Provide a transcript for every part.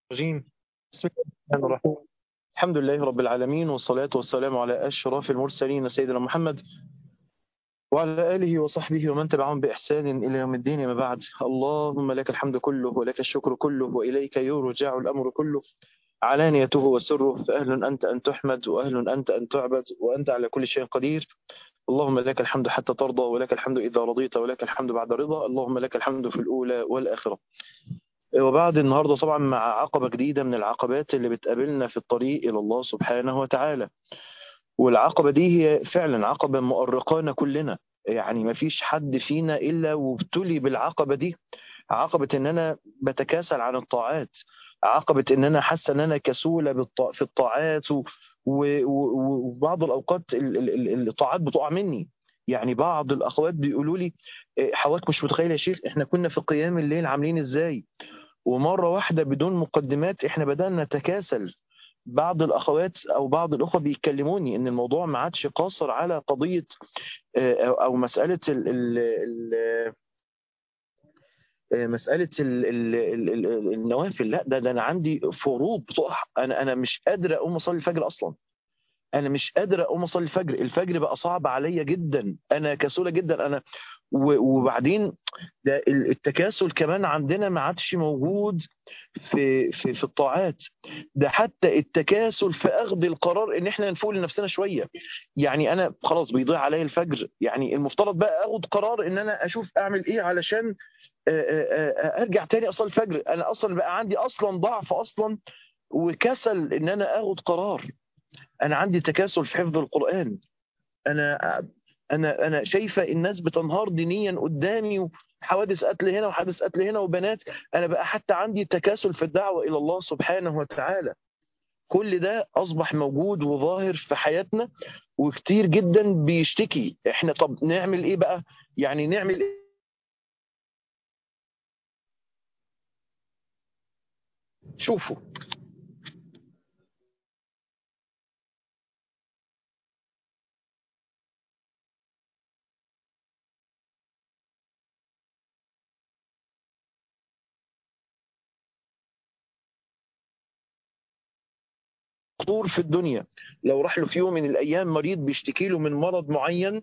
الرجيم بسم الله الرحمن الرحيم الحمد لله رب العالمين والصلاة والسلام على أشرف المرسلين سيدنا محمد وعلى آله وصحبه ومن تبعهم بإحسان إلى يوم الدين ما بعد اللهم لك الحمد كله ولك الشكر كله وإليك يرجع الأمر كله علانيته وسره فأهل أنت أن تحمد وأهل أنت أن تعبد وأنت على كل شيء قدير اللهم لك الحمد حتى ترضى ولك الحمد إذا رضيت ولك الحمد بعد رضا اللهم لك الحمد في الأولى والآخرة وبعد النهارده طبعا مع عقبة جديدة من العقبات اللي بتقابلنا في الطريق إلى الله سبحانه وتعالى والعقبة دي هي فعلا عقبة مؤرقانا كلنا يعني ما فيش حد فينا إلا وابتلي بالعقبة دي عقبة إن أنا بتكاسل عن الطاعات عقبة إن أنا حاسة إن أنا كسولة بالط- في الطاعات و- و- و- وبعض الأوقات ال- ال- ال- الطاعات بتقع مني يعني بعض الأخوات بيقولوا لي إيه، حضرتك مش متخيل يا شيخ إحنا كنا في قيام الليل عاملين إزاي ومرة واحدة بدون مقدمات إحنا بدأنا نتكاسل بعض الأخوات أو بعض الأخوة بيكلموني إن الموضوع ما عادش قاصر على قضية آه، أو أو مسألة ال ال ال آه، مسألة ال ال ال ال النوافل لا ده, ده أنا عندي فروض بتقع أنا أنا مش قادر أقوم أصلي الفجر أصلا أنا مش قادر أقوم أصلي الفجر الفجر بقى صعب عليا جدا أنا كسولة جدا أنا و- وبعدين ده ال- التكاسل كمان عندنا ما عادش موجود في في في الطاعات ده حتى التكاسل في اخذ القرار ان احنا نفوق لنفسنا شويه يعني انا خلاص بيضيع عليا الفجر يعني المفترض بقى اخد قرار ان انا اشوف اعمل ايه علشان آه، آه، آه، ارجع تاني اصلي الفجر انا اصلا بقى عندي اصلا ضعف اصلا وكسل ان انا اخد قرار انا عندي تكاسل في حفظ القران انا انا انا شايفه الناس بتنهار دينيا قدامي وحوادث قتل هنا وحادث قتل هنا وبنات انا بقى حتى عندي تكاسل في الدعوه الى الله سبحانه وتعالى كل ده اصبح موجود وظاهر في حياتنا وكتير جدا بيشتكي احنا طب نعمل ايه بقى يعني نعمل ايه شوفوا دكتور في الدنيا لو راح له في يوم من الايام مريض بيشتكي له من مرض معين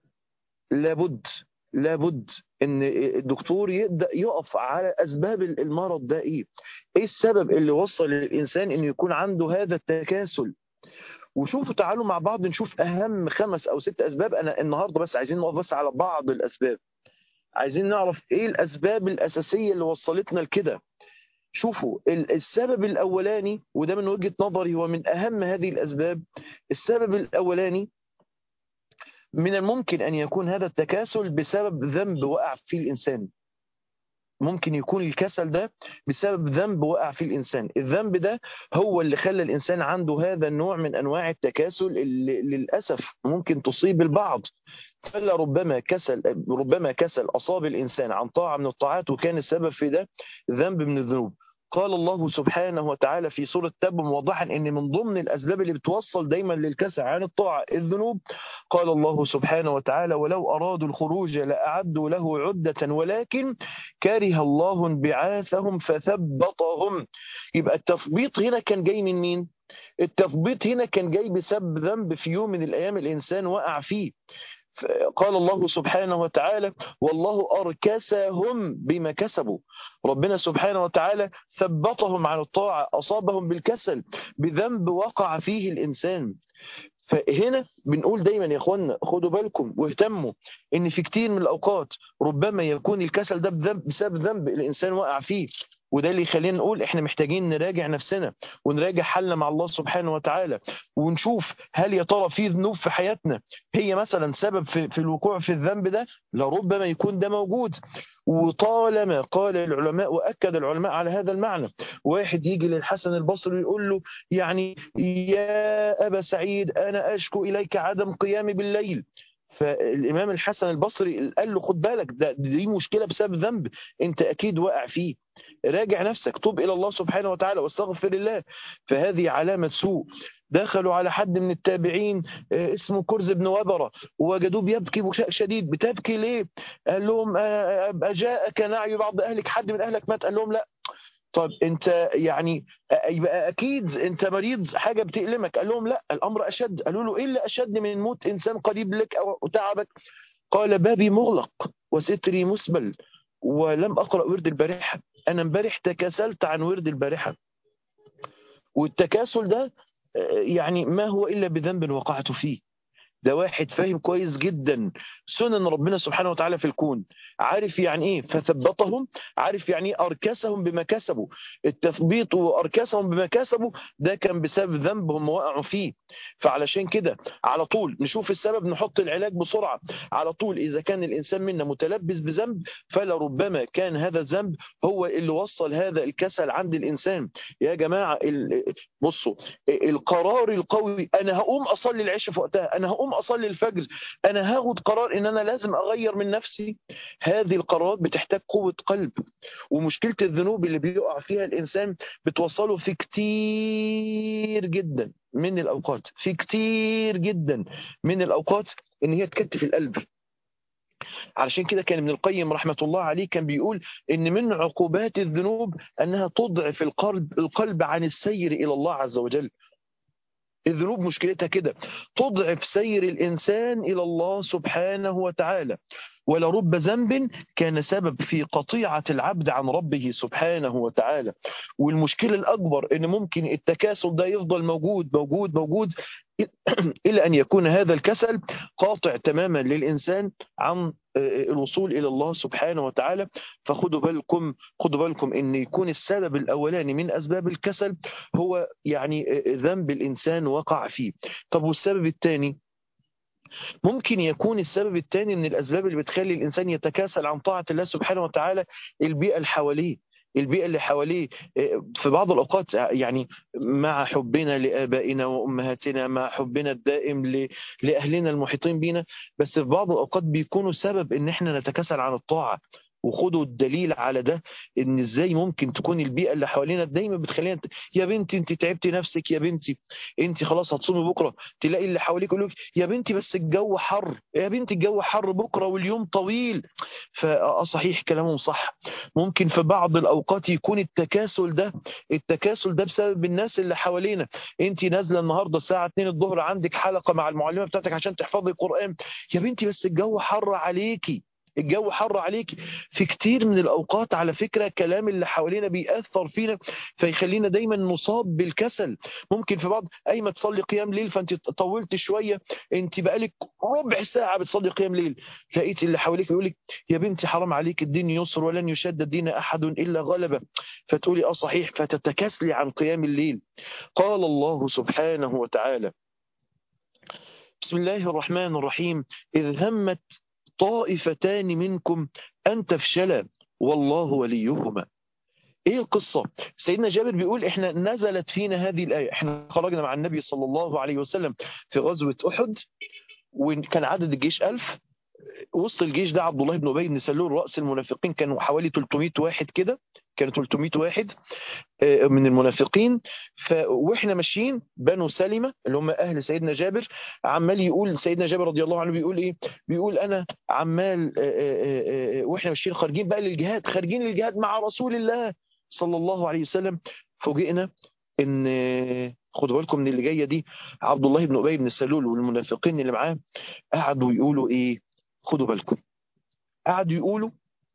لابد لابد ان الدكتور يبدا يقف على اسباب المرض ده ايه ايه السبب اللي وصل الانسان انه يكون عنده هذا التكاسل وشوفوا تعالوا مع بعض نشوف اهم خمس او ست اسباب انا النهارده بس عايزين نقف بس على بعض الاسباب عايزين نعرف ايه الاسباب الاساسيه اللي وصلتنا لكده شوفوا ال- السبب الاولاني وده من وجهه نظري هو من اهم هذه الاسباب السبب الاولاني من الممكن ان يكون هذا التكاسل بسبب ذنب وقع فيه الانسان ممكن يكون الكسل ده بسبب ذنب وقع فيه الانسان الذنب ده هو اللي خلى الانسان عنده هذا النوع من انواع التكاسل اللي للاسف ممكن تصيب البعض فلا ربما كسل ربما كسل اصاب الانسان عن طاعه من الطاعات وكان السبب في ده ذنب من الذنوب قال الله سبحانه وتعالى في سورة تب موضحا ان من ضمن الاسباب اللي بتوصل دايما للكسل عن الطاعة الذنوب قال الله سبحانه وتعالى ولو ارادوا الخروج لاعدوا له عدة ولكن كره الله انبعاثهم فثبطهم يبقى التثبيط هنا كان جاي من مين؟ التثبيط هنا كان جاي بسبب ذنب في يوم من الايام الانسان وقع فيه قال الله سبحانه وتعالى والله أركسهم بما كسبوا ربنا سبحانه وتعالى ثبطهم عن الطاعة أصابهم بالكسل بذنب وقع فيه الإنسان فهنا بنقول دايما يا اخوانا خدوا بالكم واهتموا ان في كتير من الاوقات ربما يكون الكسل ده بذنب بسبب ذنب الانسان وقع فيه وده اللي يخلينا نقول احنا محتاجين نراجع نفسنا ونراجع حالنا مع الله سبحانه وتعالى ونشوف هل يا ترى في ذنوب في حياتنا هي مثلا سبب في, في الوقوع في الذنب ده لربما يكون ده موجود وطالما قال العلماء واكد العلماء على هذا المعنى واحد يجي للحسن البصري ويقول له يعني يا ابا سعيد انا اشكو اليك عدم قيامي بالليل فالامام الحسن البصري قال له خد بالك ده دي مشكله بسبب ذنب انت اكيد واقع فيه راجع نفسك توب الى الله سبحانه وتعالى واستغفر الله فهذه علامه سوء دخلوا على حد من التابعين آه، اسمه كرز بن وبره ووجدوه بيبكي بكاء شديد بتبكي ليه؟ قال لهم آه، اجاءك نعي بعض اهلك حد من اهلك مات قال لهم لا طب انت يعني يبقى اكيد انت مريض حاجه بتألمك قال لهم لا الامر اشد قالوا له ايه اللي اشد من موت انسان قريب لك او تعبك قال بابي مغلق وستري مسبل ولم اقرا ورد البارحه انا امبارح تكاسلت عن ورد البارحه والتكاسل ده يعني ما هو الا بذنب وقعت فيه ده واحد فاهم كويس جدا سنن ربنا سبحانه وتعالى في الكون عارف يعني ايه فثبتهم عارف يعني ايه اركسهم بما كسبوا التثبيط واركسهم بما كسبوا ده كان بسبب ذنب هم وقعوا فيه فعلشان كده على طول نشوف السبب نحط العلاج بسرعه على طول اذا كان الانسان منا متلبس بذنب فلربما كان هذا الذنب هو اللي وصل هذا الكسل عند الانسان يا جماعه بصوا القرار القوي انا هقوم اصلي العشاء في وقتها انا هقوم اصلي الفجر انا هاخد قرار ان انا لازم اغير من نفسي هذه القرارات بتحتاج قوه قلب ومشكله الذنوب اللي بيقع فيها الانسان بتوصله في كتير جدا من الاوقات في كتير جدا من الاوقات ان هي تكتف القلب علشان كده كان ابن القيم رحمة الله عليه كان بيقول إن من عقوبات الذنوب أنها تضعف القلب, القلب عن السير إلى الله عز وجل الذنوب مشكلتها كده تضعف سير الإنسان إلى الله سبحانه وتعالى ولرب ذنب كان سبب في قطيعة العبد عن ربه سبحانه وتعالى والمشكلة الأكبر أن ممكن التكاسل ده يفضل موجود موجود موجود إلى أن يكون هذا الكسل قاطع تماما للإنسان عن الوصول إلى الله سبحانه وتعالى فخدوا بالكم خدوا بالكم أن يكون السبب الأولاني من أسباب الكسل هو يعني ذنب الإنسان وقع فيه طب والسبب الثاني ممكن يكون السبب الثاني من الأسباب اللي بتخلي الإنسان يتكاسل عن طاعة الله سبحانه وتعالى البيئة اللي حواليه البيئة اللي حواليه في بعض الأوقات يعني مع حبنا لآبائنا وأمهاتنا مع حبنا الدائم لأهلنا المحيطين بنا بس في بعض الأوقات بيكونوا سبب إن احنا نتكاسل عن الطاعة وخدوا الدليل على ده ان ازاي ممكن تكون البيئه اللي حوالينا دايما بتخلينا يا بنتي انت تعبتي نفسك يا بنتي انت خلاص هتصومي بكره تلاقي اللي حواليك يقول لك يا بنتي بس الجو حر يا بنتي الجو حر بكره واليوم طويل فصحيح كلامهم صح ممكن في بعض الاوقات يكون التكاسل ده التكاسل ده بسبب الناس اللي حوالينا انت نازله النهارده الساعه 2 الظهر عندك حلقه مع المعلمه بتاعتك عشان تحفظي القران يا بنتي بس الجو حر عليكي الجو حر عليك في كتير من الأوقات على فكرة كلام اللي حوالينا بيأثر فينا فيخلينا دايما نصاب بالكسل ممكن في بعض أي ما تصلي قيام ليل فأنت طولت شوية أنت بقالك ربع ساعة بتصلي قيام ليل لقيت اللي حواليك يقول لك يا بنتي حرام عليك الدين يسر ولن يشد الدين أحد إلا غلبه فتقولي أه صحيح فتتكاسلي عن قيام الليل قال الله سبحانه وتعالى بسم الله الرحمن الرحيم إذ همت طائفتان منكم أن تفشلا والله وليهما ايه القصة سيدنا جابر بيقول احنا نزلت فينا هذه الآية احنا خرجنا مع النبي صلى الله عليه وسلم في غزوة أحد وكان عدد الجيش ألف وسط الجيش ده عبد الله بن ابي بن سلول راس المنافقين كانوا حوالي 300 واحد كده كانوا 300 واحد من المنافقين ف واحنا ماشيين بنو سلمه اللي هم اهل سيدنا جابر عمال يقول سيدنا جابر رضي الله عنه بيقول ايه بيقول انا عمال واحنا ماشيين خارجين بقى للجهاد خارجين للجهاد مع رسول الله صلى الله عليه وسلم فوجئنا ان خدوا بالكم من اللي جايه دي عبد الله بن ابي بن سلول والمنافقين اللي معاه قعدوا يقولوا ايه خدوا بالكم قعدوا يقولوا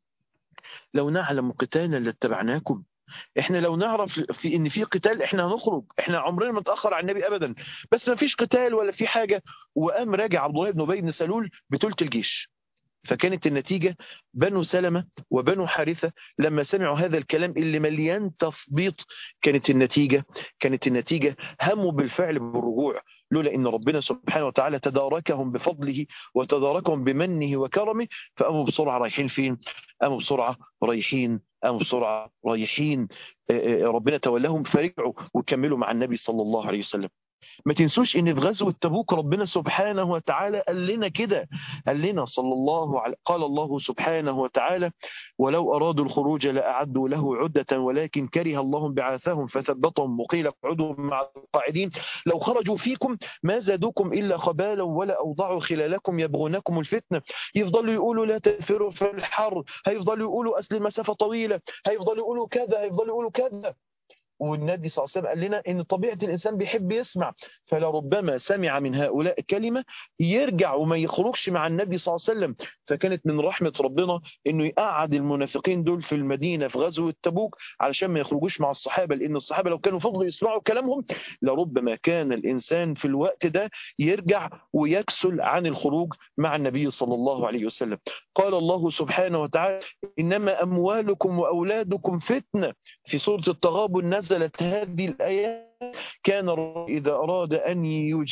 لو نعلم قتالا لاتبعناكم احنا لو نعرف في ان في قتال احنا هنخرج احنا عمرنا ما نتاخر عن النبي ابدا بس ما فيش قتال ولا في حاجه وقام راجع عبد الله بن ابي بن سلول بثلث الجيش فكانت النتيجة بنو سلمة وبنو حارثة لما سمعوا هذا الكلام اللي مليان تثبيط كانت النتيجة كانت النتيجة هموا بالفعل بالرجوع لولا ان ربنا سبحانه وتعالى تداركهم بفضله وتداركهم بمنه وكرمه فقاموا بسرعه رايحين فين؟ قاموا بسرعه رايحين قاموا بسرعه رايحين ربنا تولاهم فرجعوا وكملوا مع النبي صلى الله عليه وسلم. ما تنسوش ان في غزوه تبوك ربنا سبحانه وتعالى قال لنا كده قال لنا صلى الله عليه قال الله سبحانه وتعالى ولو ارادوا الخروج لاعدوا له عده ولكن كره الله بعاثهم فثبتهم وقيل اقعدوا مع القاعدين لو خرجوا فيكم ما زادوكم الا خبالا ولا اوضعوا خلالكم يبغونكم الفتنه يفضلوا يقولوا لا تنفروا في الحر هيفضلوا يقولوا اصل المسافه طويله هيفضلوا يقولوا كذا هيفضلوا يقولوا كذا والنبي صلى الله عليه وسلم قال لنا ان طبيعه الانسان بيحب يسمع فلربما سمع من هؤلاء كلمه يرجع وما يخرجش مع النبي صلى الله عليه وسلم فكانت من رحمه ربنا انه يقعد المنافقين دول في المدينه في غزوه تبوك علشان ما يخرجوش مع الصحابه لان الصحابه لو كانوا فضلوا يسمعوا كلامهم لربما كان الانسان في الوقت ده يرجع ويكسل عن الخروج مع النبي صلى الله عليه وسلم قال الله سبحانه وتعالى انما اموالكم واولادكم فتنه في سوره التغابن نزلت هذه الآيات كان إذا أراد أن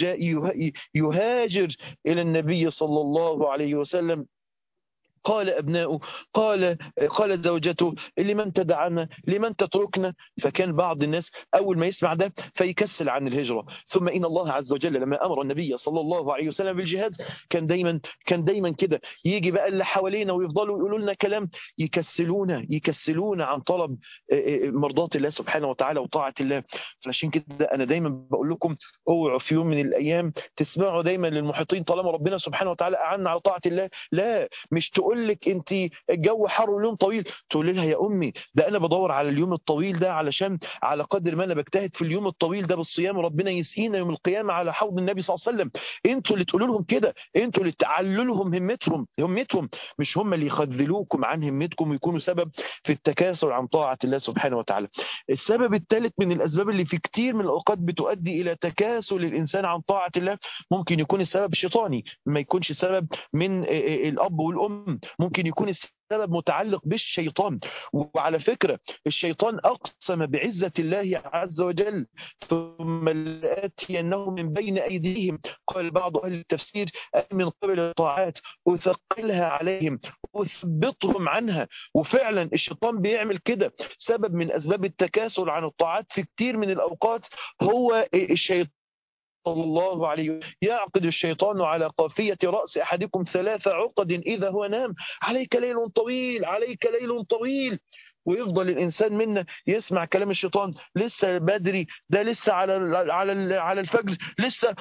يهاجر إلى النبي صلى الله عليه وسلم قال أبناؤه قال قالت زوجته لمن تدعنا لمن تتركنا فكان بعض الناس أول ما يسمع ده فيكسل عن الهجرة ثم إن الله عز وجل لما أمر النبي صلى الله عليه وسلم بالجهاد كان دايما كان دايما كده يجي بقى اللي حوالينا ويفضلوا يقولوا لنا كلام يكسلونا يكسلونا عن طلب مرضات الله سبحانه وتعالى وطاعة الله فعشان كده أنا دايما بقول لكم اوعوا في يوم من الأيام تسمعوا دايما للمحيطين طالما ربنا سبحانه وتعالى أعنا على طاعة الله لا مش تقول تقول لك انت الجو حر واليوم طويل تقول لها يا امي ده انا بدور على اليوم الطويل ده علشان على قدر ما انا بجتهد في اليوم الطويل ده بالصيام ربنا يسقينا يوم القيامه على حوض النبي صلى الله عليه وسلم انتوا اللي تقولوا لهم كده انتوا اللي تعلوا لهم همتهم همتهم مش هم اللي يخذلوكم عن همتكم ويكونوا سبب في التكاسل عن طاعه الله سبحانه وتعالى السبب الثالث من الاسباب اللي في كتير من الاوقات بتؤدي الى تكاسل الانسان عن طاعه الله ممكن يكون السبب شيطاني ما يكونش سبب من الاب والام ممكن يكون السبب متعلق بالشيطان وعلى فكرة الشيطان أقسم بعزة الله عز وجل ثم لآتينه من بين أيديهم قال بعض أهل التفسير من قبل الطاعات أثقلها عليهم أثبطهم عنها وفعلا الشيطان بيعمل كده سبب من أسباب التكاسل عن الطاعات في كتير من الأوقات هو الشيطان صلى الله عليه وسلم يعقد الشيطان على قافية رأس أحدكم ثلاث عقد إذا هو نام عليك ليل طويل عليك ليل طويل ويفضل الانسان منا يسمع كلام الشيطان لسه بدري ده لسه على على على الفجر لسه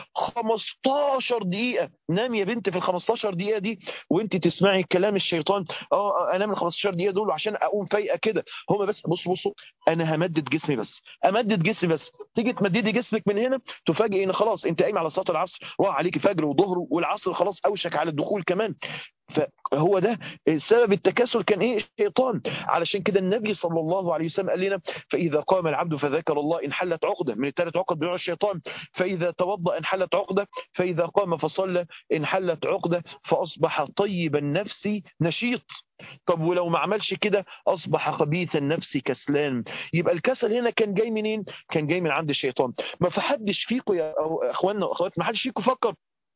15 دقيقه نام يا بنت في ال 15 دقيقه دي وانت تسمعي كلام الشيطان اه انام ال 15 دقيقه دول عشان اقوم فايقه كده هما بس بصوا بصوا انا همدد جسمي بس امدد جسمي بس تيجي تمددي جسمك من هنا تفاجئي ان خلاص انت قايمه على صلاه العصر راح عليكي فجر وظهر والعصر خلاص اوشك على الدخول كمان فهو ده سبب التكاسل كان ايه الشيطان علشان كده النبي صلى الله عليه وسلم قال لنا فاذا قام العبد فذكر الله انحلت عقده من الثلاث عقد بنوع الشيطان فاذا توضا انحلت عقده فاذا قام فصلى انحلت عقده فاصبح طيب النفس نشيط طب ولو ما عملش كده اصبح خبيث النفس كسلان يبقى الكسل هنا كان جاي منين كان جاي من عند الشيطان ما فحدش فيكم يا اخواننا واخواتنا ما حدش فيكم فكر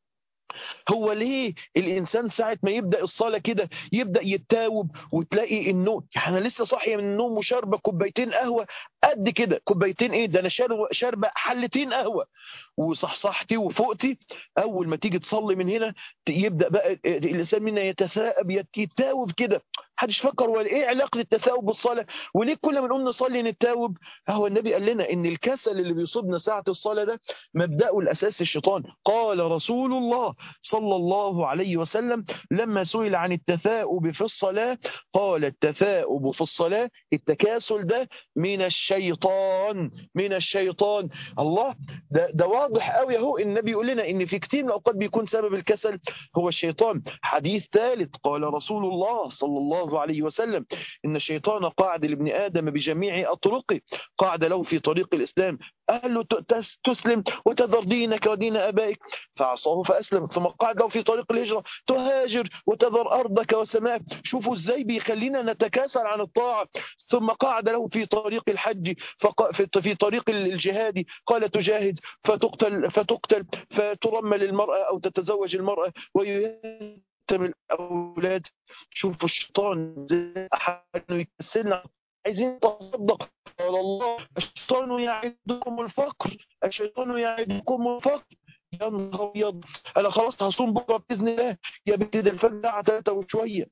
هو ليه الانسان ساعه ما يبدا الصلاه كده يبدا يتاوب وتلاقي انه احنا لسه صاحيه من النوم وشاربه كوبايتين قهوه قد كده كوبايتين ايه ده انا شاربه حلتين قهوه وصحصحتي وفوقتي اول ما تيجي تصلي من هنا يبدا بقى الانسان منا يتثاءب يتاوب كده محدش فكر ولا ايه علاقه التثاؤب بالصلاه وليه كل ما نقوم نصلي نتاوب هو النبي قال لنا ان الكسل اللي بيصيبنا ساعه الصلاه ده مبداه الاساس الشيطان قال رسول الله صلى الله عليه وسلم لما سئل عن التثاؤب في الصلاه قال التثاؤب في الصلاه التكاسل ده من الشيطان من الشيطان الله ده ده واضح قوي اهو النبي يقول لنا ان في كتير من الاوقات بيكون سبب الكسل هو الشيطان حديث ثالث قال رسول الله صلى الله الله عليه وسلم إن الشيطان قاعد لابن آدم بجميع أطرقه قاعد له في طريق الإسلام قال له تسلم وتذر دينك ودين أبائك فعصاه فأسلم ثم قاعد له في طريق الهجرة تهاجر وتذر أرضك وسماك شوفوا إزاي بيخلينا نتكاسل عن الطاعة ثم قاعد له في طريق الحج في طريق الجهاد قال تجاهد فتقتل فتقتل فترمل المرأة أو تتزوج المرأة ويتم الأولاد شوفوا الشيطان زي أحد يكسلنا عايزين نتصدق قال الله الشيطان يعدكم الفقر الشيطان يعدكم الفقر يا نهار ابيض انا خلاص هصوم بكره باذن الله يا بنتي ده الفجر الساعه 3 وشويه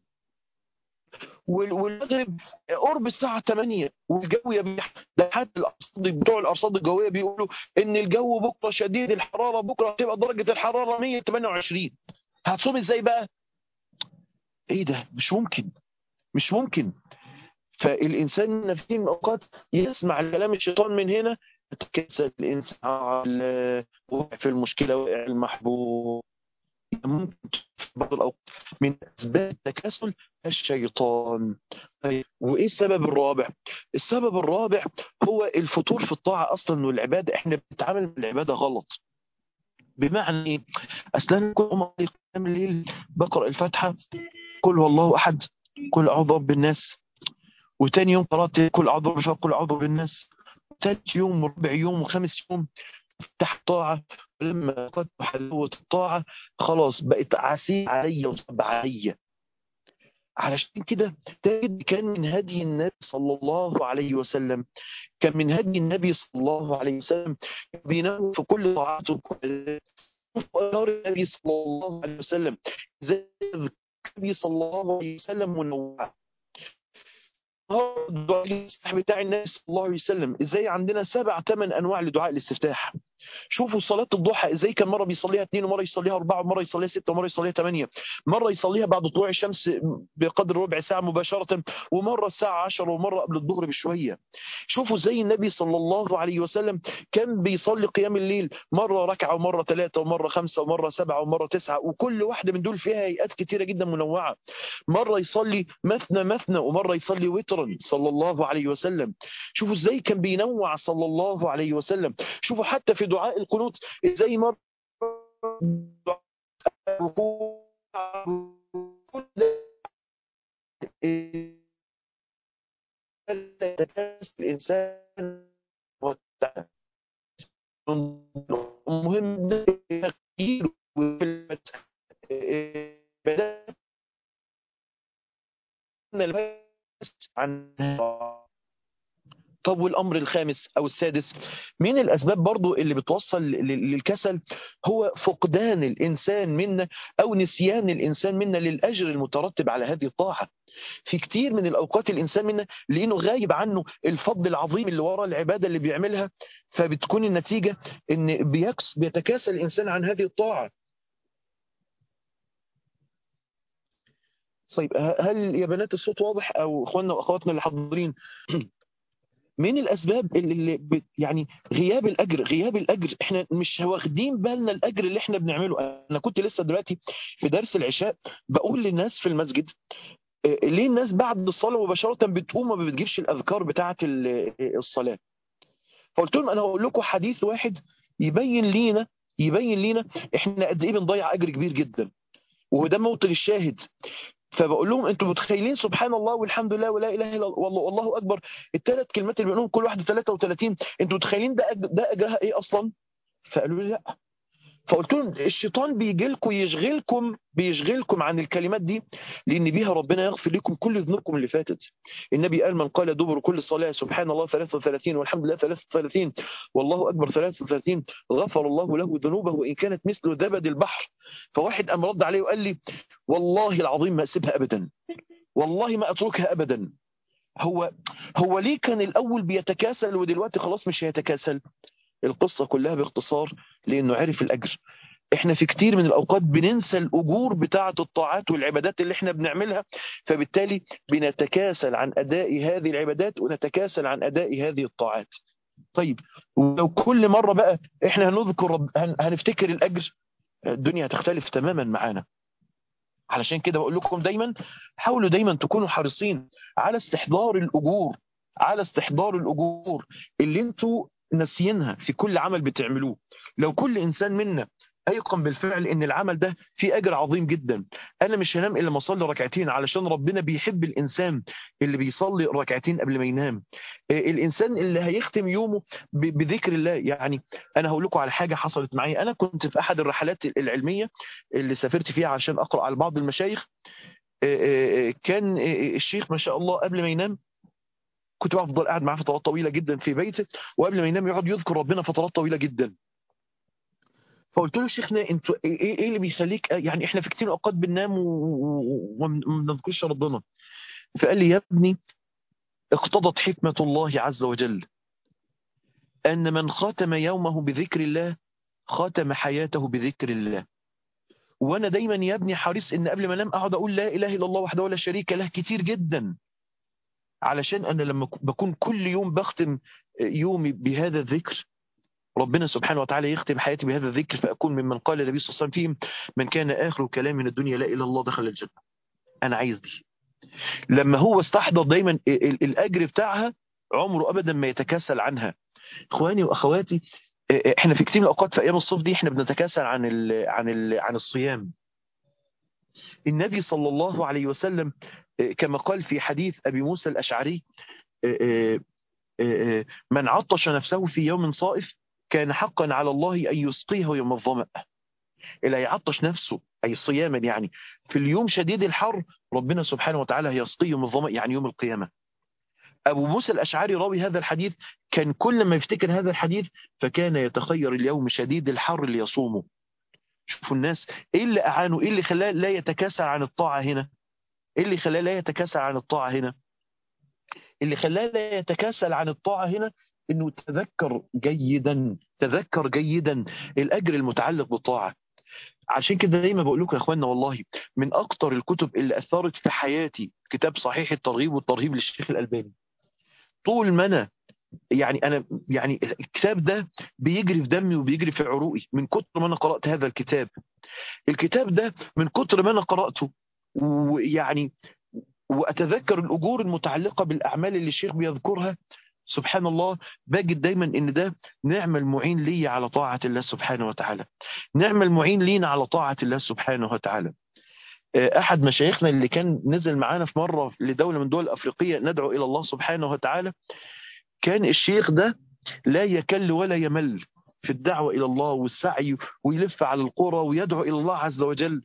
والمغرب قرب الساعه 8 والجو يبيح ده حتى الارصاد بتوع الارصاد الجويه بيقولوا ان الجو بكره شديد الحراره بكره هتبقى درجه الحراره 128 هتصوم ازاي بقى؟ ايه ده؟ مش ممكن مش ممكن فالانسان في الاوقات يسمع كلام الشيطان من هنا يتكسل الانسان على وقع في المشكله وقع المحبوب ممكن في بعض الاوقات من اسباب التكاسل الشيطان طيب وايه السبب الرابع؟ السبب الرابع هو الفتور في الطاعه اصلا والعباده احنا بنتعامل مع العباده غلط بمعنى ايه؟ اصل انا كل يوم قيام الليل بقرا الفاتحه قل هو الله احد قل اعوذ برب الناس وتاني يوم قرات كل اعوذ برب الفلق قل اعوذ برب الناس ثالث يوم وربع يوم وخامس يوم افتح طاعة ولما قد حلوة الطاعة خلاص بقت عسير علي وصعب علي علشان كده تجد كان من هدي النبي صلى الله عليه وسلم كان من هدي النبي صلى الله عليه وسلم بينام في كل طاعاته أثار النبي صلى الله عليه وسلم زي النبي صلى الله عليه وسلم منوعة الدعاء الاستفتاح بتاع النبي صلى الله عليه وسلم ازاي عندنا سبع ثمان انواع لدعاء الاستفتاح شوفوا صلاة الضحى ازاي كان مرة بيصليها اثنين ومرة يصليها أربعة ومرة يصليها ستة ومرة يصليها ثمانية مرة يصليها بعد طلوع الشمس بقدر ربع ساعة مباشرة ومرة الساعة 10 ومرة قبل الظهر بشوية شوفوا زي النبي صلى الله عليه وسلم كان بيصلي قيام الليل مرة ركعة ومرة ثلاثة ومرة خمسة ومرة سبعة ومرة تسعة وكل واحدة من دول فيها هيئات كتيرة جدا منوعة مرة يصلي مثنى مثنى ومرة يصلي وترا صلى الله عليه وسلم شوفوا ازاي كان بينوع صلى الله عليه وسلم شوفوا حتى في دعاء القنوت ازاي مرة الانسان مهم تغيير عن طب والامر الخامس او السادس من الاسباب برضو اللي بتوصل للكسل هو فقدان الانسان منا او نسيان الانسان منا للاجر المترتب على هذه الطاعه في كتير من الاوقات الانسان منا لانه غايب عنه الفضل العظيم اللي ورا العباده اللي بيعملها فبتكون النتيجه ان بيكس بيتكاسل الانسان عن هذه الطاعه طيب هل يا بنات الصوت واضح او اخواننا واخواتنا اللي حاضرين من الاسباب اللي, اللي يعني غياب الاجر غياب الاجر احنا مش واخدين بالنا الاجر اللي احنا بنعمله انا كنت لسه دلوقتي في درس العشاء بقول للناس في المسجد ليه الناس بعد الصلاه مباشره بتقوم ما بتجيبش الاذكار بتاعه الصلاه فقلت لهم انا هقول لكم حديث واحد يبين لينا يبين لينا احنا قد ايه بنضيع اجر كبير جدا وده موطن الشاهد فبقول لهم انتوا متخيلين سبحان الله والحمد لله ولا اله الا الله والله, والله اكبر الثلاث كلمات اللي بنقولهم كل واحده 33 انتوا متخيلين ده ده اجرها ايه اصلا؟ فقالوا لي لا فقلت لهم الشيطان بيجي لكم يشغلكم بيشغلكم عن الكلمات دي لان بيها ربنا يغفر لكم كل ذنوبكم اللي فاتت النبي قال من قال دبر كل صلاه سبحان الله 33 والحمد لله 33 والله اكبر 33 غفر الله له ذنوبه وان كانت مثل زبد البحر فواحد قام رد عليه وقال لي والله العظيم ما اسيبها ابدا والله ما اتركها ابدا هو هو ليه كان الاول بيتكاسل ودلوقتي خلاص مش هيتكاسل القصة كلها باختصار لأنه عرف الأجر احنا في كتير من الأوقات بننسى الأجور بتاعة الطاعات والعبادات اللي احنا بنعملها فبالتالي بنتكاسل عن أداء هذه العبادات ونتكاسل عن أداء هذه الطاعات طيب ولو كل مرة بقى احنا هنذكر رب هنفتكر الأجر الدنيا هتختلف تماما معانا علشان كده بقول لكم دايما حاولوا دايما تكونوا حريصين على استحضار الأجور على استحضار الأجور اللي انتوا ناسيينها في كل عمل بتعملوه لو كل انسان منا ايقن بالفعل ان العمل ده فيه اجر عظيم جدا انا مش هنام الا ما اصلي ركعتين علشان ربنا بيحب الانسان اللي بيصلي ركعتين قبل ما ينام الانسان اللي هيختم يومه بذكر الله يعني انا هقول لكم على حاجه حصلت معايا انا كنت في احد الرحلات العلميه اللي سافرت فيها عشان اقرا على بعض المشايخ كان الشيخ ما شاء الله قبل ما ينام كنت بفضل قاعد معاه فترات طويله جدا في بيته وقبل ما ينام يقعد يذكر ربنا فترات طويله جدا فقلت له شيخنا انت ايه ايه اللي بيخليك يعني احنا في كتير اوقات بننام وما بنذكرش ربنا فقال لي يا ابني اقتضت حكمه الله عز وجل ان من ختم يومه بذكر الله ختم حياته بذكر الله وانا دايما يا ابني حريص ان قبل ما انام اقعد اقول لا اله الا الله وحده لا شريك له كتير جدا علشان انا لما بكون كل يوم بختم يومي بهذا الذكر ربنا سبحانه وتعالى يختم حياتي بهذا الذكر فاكون ممن قال النبي صلى الله عليه وسلم فيهم من كان اخر كلام من الدنيا لا اله الا الله دخل الجنه انا عايز دي لما هو استحضر دايما الاجر بتاعها عمره ابدا ما يتكاسل عنها اخواني واخواتي احنا في كتير من الاوقات في ايام الصيف دي احنا بنتكاسل عن ال عن ال عن الصيام النبي صلى الله عليه وسلم كما قال في حديث ابي موسى الاشعري من عطش نفسه في يوم صائف كان حقا على الله ان يسقيه يوم الظمأ اللي يعطش نفسه اي صياما يعني في اليوم شديد الحر ربنا سبحانه وتعالى هيسقيه يوم الظمأ يعني يوم القيامه أبو موسى الأشعري راوي هذا الحديث كان كل ما يفتكر هذا الحديث فكان يتخير اليوم شديد الحر اللي يصومه شوفوا الناس إيه اللي أعانه إيه اللي خلاه لا يتكاسل عن الطاعة هنا إيه اللي خلاه لا يتكاسل عن الطاعة هنا اللي خلاه لا يتكاسل عن الطاعة هنا إنه تذكر جيدا تذكر جيدا الأجر المتعلق بالطاعة عشان كده دايما بقول لكم يا اخواننا والله من اكتر الكتب اللي اثرت في حياتي كتاب صحيح الترغيب والترهيب للشيخ الالباني طول ما انا يعني انا يعني الكتاب ده بيجري في دمي وبيجري في عروقي من كتر ما انا قرات هذا الكتاب الكتاب ده من كتر ما انا قراته ويعني واتذكر الاجور المتعلقه بالاعمال اللي الشيخ بيذكرها سبحان الله بجد دايما ان ده نعم المعين لي على طاعه الله سبحانه وتعالى نعم المعين لينا على طاعه الله سبحانه وتعالى احد مشايخنا اللي كان نزل معانا في مره لدوله من الدول الافريقيه ندعو الى الله سبحانه وتعالى كان الشيخ ده لا يكل ولا يمل في الدعوه الى الله والسعي ويلف على القرى ويدعو الى الله عز وجل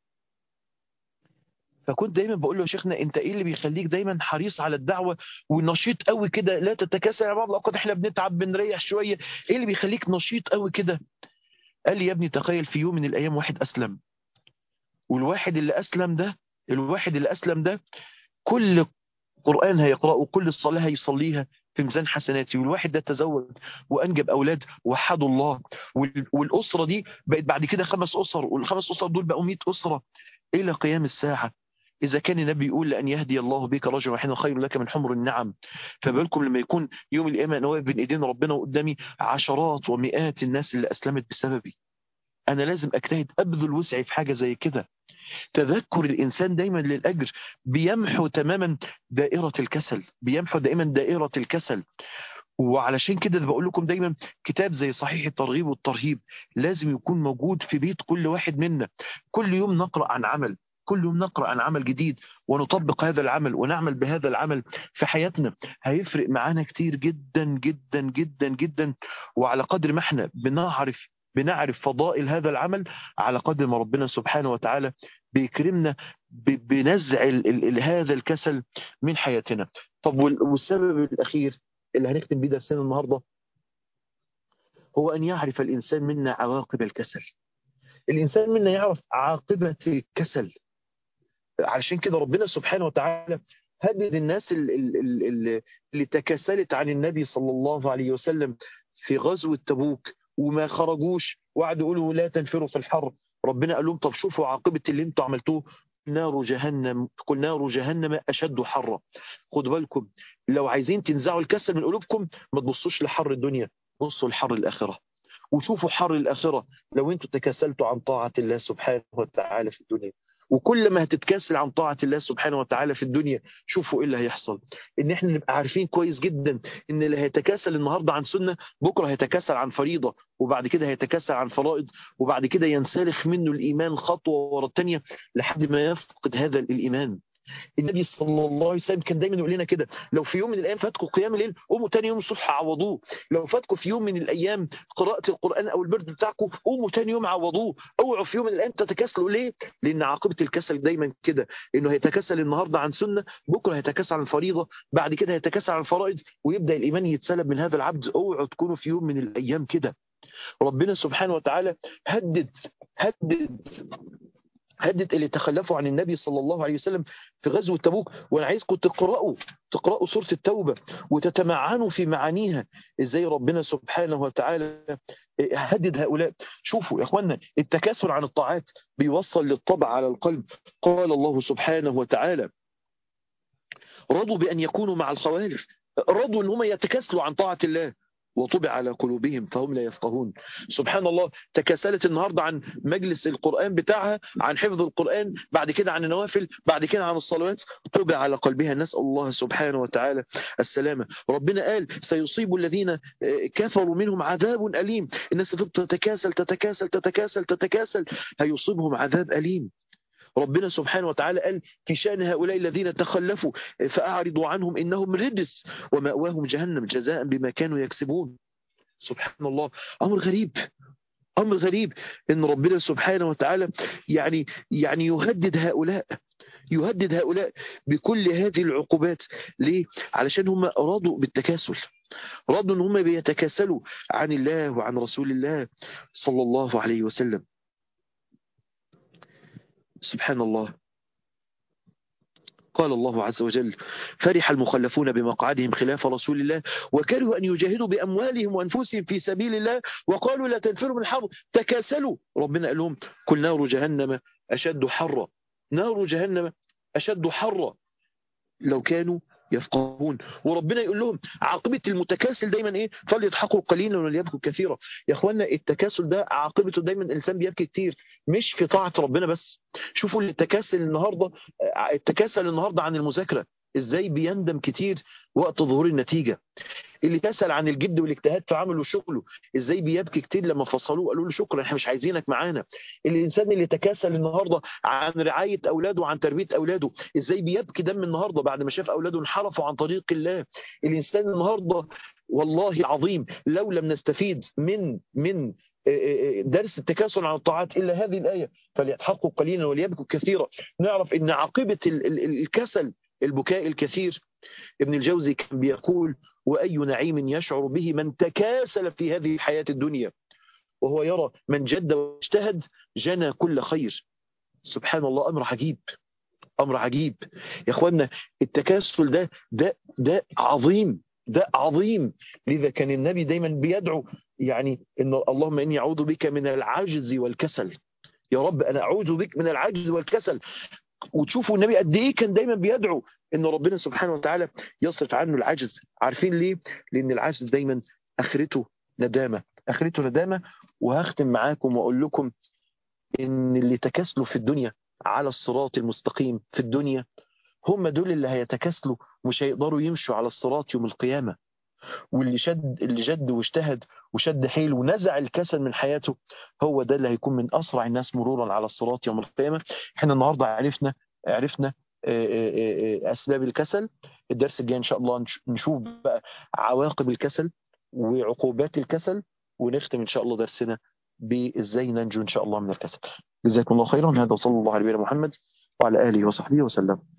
فكنت دايما بقول له يا شيخنا انت ايه اللي بيخليك دايما حريص على الدعوه ونشيط قوي كده لا تتكاسل على بعض الاوقات احنا بنتعب بنريح شويه ايه اللي بيخليك نشيط قوي كده قال لي يا ابني تخيل في يوم من الايام واحد اسلم والواحد اللي اسلم ده الواحد اللي اسلم ده كل قران هيقراه وكل الصلاه هيصليها في ميزان حسناتي والواحد ده تزوج وانجب اولاد وحدوا الله والاسره دي بقت بعد كده خمس اسر والخمس اسر دول بقوا 100 اسره الى قيام الساعه إذا كان النبي يقول لأن يهدي الله بك رجلا واحدا خير لك من حمر النعم فبالكم لما يكون يوم القيامة أنا واقف بين إيدين ربنا وقدامي عشرات ومئات الناس اللي أسلمت بسببي أنا لازم أجتهد أبذل وسعي في حاجة زي كده تذكر الإنسان دايما للأجر بيمحو تماما دائرة الكسل بيمحو دائما دائرة الكسل وعلشان كده بقول لكم دايما كتاب زي صحيح الترغيب والترهيب لازم يكون موجود في بيت كل واحد منا كل يوم نقرأ عن عمل كل يوم نقرأ عن عمل جديد ونطبق هذا العمل ونعمل بهذا العمل في حياتنا هيفرق معانا كتير جدا جدا جدا جدا وعلى قدر ما احنا بنعرف بنعرف فضائل هذا العمل على قدر ما ربنا سبحانه وتعالى بيكرمنا بنزع ال ال هذا الكسل من حياتنا طب والسبب الأخير اللي هنختم بيه درسنا النهارده هو أن يعرف الإنسان منا عواقب الكسل الإنسان منا يعرف عاقبة الكسل علشان كده ربنا سبحانه وتعالى هدد الناس اللي, اللي تكاسلت عن النبي صلى الله عليه وسلم في غزوة تبوك وما خرجوش وقعدوا يقولوا لا تنفروا في الحر ربنا قال لهم طب شوفوا عاقبة اللي انتوا عملتوه نار جهنم قل نار جهنم أشد حرا خدوا بالكم لو عايزين تنزعوا الكسل من قلوبكم ما تبصوش لحر الدنيا بصوا لحر الآخرة وشوفوا حر الآخرة لو انتوا تكاسلتوا عن طاعة الله سبحانه وتعالى في الدنيا وكل ما هتتكاسل عن طاعة الله سبحانه وتعالى في الدنيا شوفوا ايه اللي هيحصل ان احنا نبقى عارفين كويس جدا ان اللي هيتكاسل النهارده عن سنة بكره هيتكاسل عن فريضة وبعد كده هيتكاسل عن فرائض وبعد كده ينسلخ منه الايمان خطوة ورا الثانيه لحد ما يفقد هذا الايمان النبي صلى الله عليه وسلم كان دايما يقول لنا كده لو في يوم من الايام فاتكم قيام الليل قوموا تاني يوم الصبح عوضوه لو فاتكم في يوم من الايام قراءه القران او البرد بتاعكم قوموا تاني يوم عوضوه اوعوا في يوم من الايام تتكاسلوا ليه لان عاقبه الكسل دايما كده انه هيتكاسل النهارده عن سنه بكره هيتكاسل عن فريضه بعد كده هيتكاسل عن فرائض ويبدا الايمان يتسلب من هذا العبد اوعوا تكونوا في يوم من الايام كده ربنا سبحانه وتعالى هدد هدد هدد اللي تخلفوا عن النبي صلى الله عليه وسلم في غزوة تبوك وانا عايزكم تقرأوا تقرأوا سورة التوبة وتتمعنوا في معانيها ازاي ربنا سبحانه وتعالى هدد هؤلاء شوفوا يا اخوانا التكاسل عن الطاعات بيوصل للطبع على القلب قال الله سبحانه وتعالى رضوا بأن يكونوا مع الخوالف رضوا ان هم يتكاسلوا عن طاعة الله وطبع على قلوبهم فهم لا يفقهون سبحان الله تكاسلت النهاردة عن مجلس القرآن بتاعها عن حفظ القرآن بعد كده عن النوافل بعد كده عن الصلوات طبع على قلبها نسأل الله سبحانه وتعالى السلامة ربنا قال سيصيب الذين كفروا منهم عذاب أليم الناس تتكاسل تتكاسل تتكاسل تتكاسل هيصيبهم عذاب أليم ربنا سبحانه وتعالى قال في شأن هؤلاء الذين تخلفوا فأعرضوا عنهم إنهم رجس ومأواهم جهنم جزاء بما كانوا يكسبون سبحان الله أمر غريب أمر غريب إن ربنا سبحانه وتعالى يعني يعني يهدد هؤلاء يهدد هؤلاء بكل هذه العقوبات ليه؟ علشان هم رضوا بالتكاسل رضوا ان هم بيتكاسلوا عن الله وعن رسول الله صلى الله عليه وسلم سبحان الله قال الله عز وجل فرح المخلفون بمقعدهم خلاف رسول الله وكرهوا أن يجاهدوا بأموالهم وأنفسهم في سبيل الله وقالوا لا تنفروا من الحرب تكاسلوا ربنا قال لهم كل نار جهنم أشد حرا نار جهنم أشد حرا لو كانوا يفقهون وربنا يقول لهم عاقبة المتكاسل دايما ايه فليضحكوا قليلا وليبكوا كثيرا يا اخوانا التكاسل ده عاقبته دايما الانسان بيبكي كتير مش في طاعة ربنا بس شوفوا التكاسل النهاردة التكاسل النهاردة عن المذاكرة ازاي بيندم كتير وقت ظهور النتيجة اللي تسأل عن الجد والاجتهاد في عمله وشغله ازاي بيبكي كتير لما فصلوه قالوا له شكرا احنا مش عايزينك معانا الانسان اللي تكاسل النهارده عن رعايه اولاده وعن تربيه اولاده ازاي بيبكي دم النهارده بعد ما شاف اولاده انحرفوا عن طريق الله الانسان النهارده والله العظيم لو لم نستفيد من من درس التكاسل عن الطاعات الا هذه الايه فليضحكوا قليلا وليبكوا كثيرا نعرف ان عاقبه الكسل البكاء الكثير ابن الجوزي كان بيقول وأي نعيم يشعر به من تكاسل في هذه الحياة الدنيا وهو يرى من جد واجتهد جنى كل خير سبحان الله أمر عجيب أمر عجيب يا أخوانا التكاسل ده ده ده عظيم ده عظيم لذا كان النبي دايما بيدعو يعني إن اللهم إني أعوذ بك من العجز والكسل يا رب أنا أعوذ بك من العجز والكسل وتشوفوا النبي قد ايه كان دايما بيدعو ان ربنا سبحانه وتعالى يصرف عنه العجز عارفين ليه لان العجز دايما اخرته ندامه اخرته ندامه وهختم معاكم واقول لكم ان اللي تكاسلوا في الدنيا على الصراط المستقيم في الدنيا هم دول اللي هيتكاسلوا مش هيقدروا يمشوا على الصراط يوم القيامه واللي شد اللي جد واجتهد وشد حيل ونزع الكسل من حياته هو ده اللي هيكون من اسرع الناس مرورا على الصراط يوم القيامه احنا النهارده عرفنا عرفنا اسباب الكسل الدرس الجاي ان شاء الله نشوف بقى عواقب الكسل وعقوبات الكسل ونختم ان شاء الله درسنا بازاي ننجو ان شاء الله من الكسل جزاكم الله خيرا هذا وصلى الله على نبينا محمد وعلى اله وصحبه وسلم